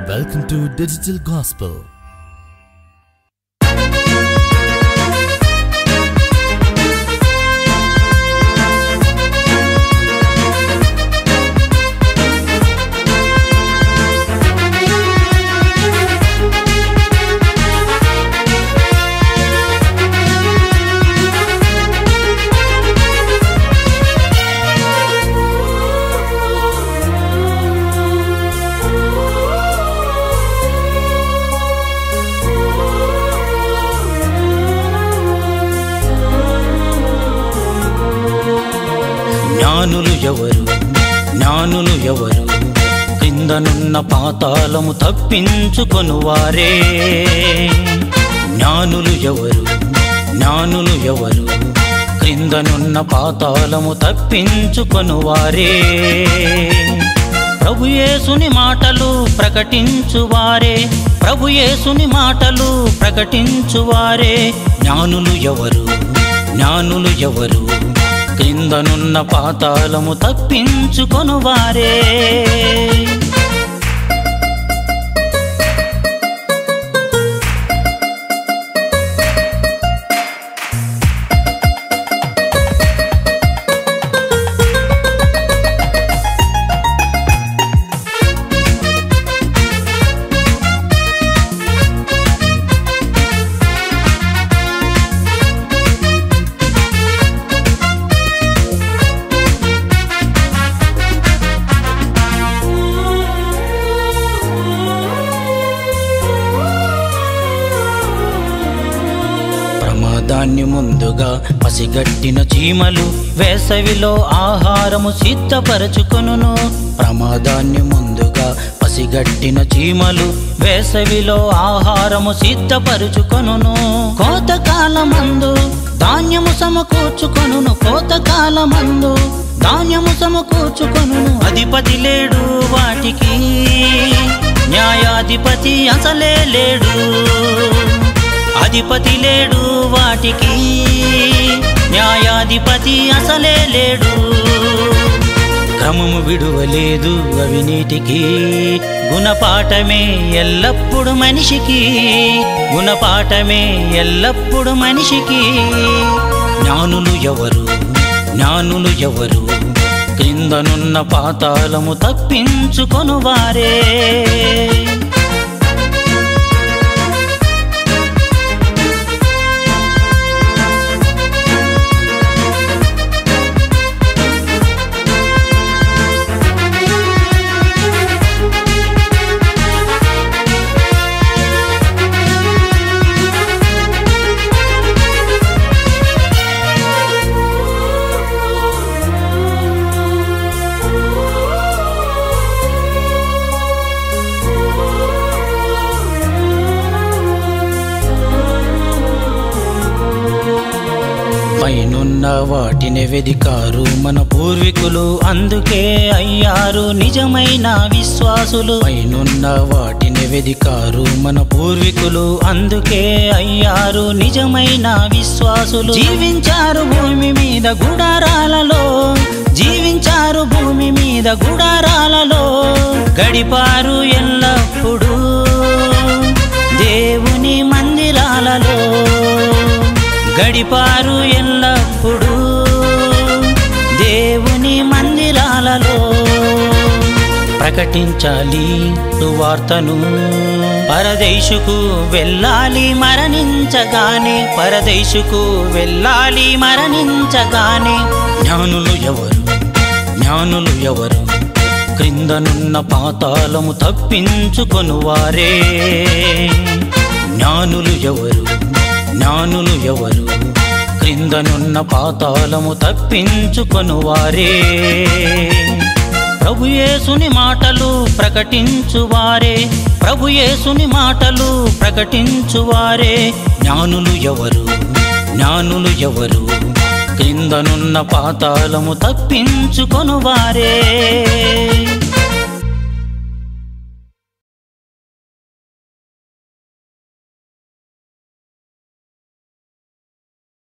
Welcome to Digital Gospel. జ్ఞానులు ఎవరు జ్ఞానులు ఎవరు క్రిందనున్న పాతాళము తప్పించుకొను వారే జ్ఞానులు ఎవరు జ్ఞానులు ఎవరు క్రిందనున్న పాతాళము తప్పించుకొను వారే ప్రభుయేసుని మాటలు ప్రకటించువారే ప్రభుయేసుని మాటలు ప్రకటించువారే జ్ఞానులు ఎవరు జ్ఞానులు ఎవరు క్రిందనున్న పాతాళము తప్పించుకొను వారే ప్రమాదాన్ని ముందుగా పసిగట్టిన చీమలు వేసవిలో ఆహారము సిద్ధపరచుకొనును ప్రమాదాన్ని ముందుగా పసిగట్టిన చీమలు వేసవిలో ఆహారము సిద్ధపరచుకొనును కోతకాలమందు ధాన్యము సమకూర్చుకొనును కోతకాలమందు ధాన్యము సమకూర్చుకొనును అధిపతి లేడు వాటికి న్యాయాధిపతి అసలే లేడు అధిపతి లేడు వాటికి న్యాయాధిపతి అసలే లేడు క్రమము విడువలేదు అవినీటికి గుణపాఠమే ఎల్లప్పుడు మనిషికి గుణపాఠమే ఎల్లప్పుడు మనిషికి జ్ఞానులు ఎవరు జ్ఞానులు ఎవరు క్రిందనున్న పాతాళము తప్పించుకొను వారే పైనున్న వాటిని వెదికారు మన పూర్వీకులు అందుకే అయ్యారు నిజమైన విశ్వాసులు పైనున్న వాటిని వెదికారు మన పూర్వీకులు అందుకే అయ్యారు నిజమైన విశ్వాసులు జీవించారు భూమి మీద గుడారాలలో జీవించారు భూమి మీద గుడారాలలో గడిపారు ఎల్లప్పుడూ దేవుని మందిరాలలో గడిపారు ఎల్లప్పుడూ దేవుని మందిరాలలో ప్రకటించాలి వార్తను పరదేశుకు వెళ్ళాలి మరణించగానే పరదేశుకు వెళ్ళాలి మరణించగానే జ్ఞానులు ఎవరు జ్ఞానులు ఎవరు క్రిందనున్న పాతాళము తప్పించుకొను వారే జ్ఞానులు ఎవరు జ్ఞానులు ఎవరు క్రిందనున్న పాతాళము తప్పించుకొను వారే ప్రభుయేసుని మాటలు ప్రకటించువారే ప్రభుయేసుని మాటలు ప్రకటించువారే జ్ఞానులు ఎవరు జ్ఞానులు ఎవరు క్రిందనున్న పాతాళము తప్పించుకొను వారే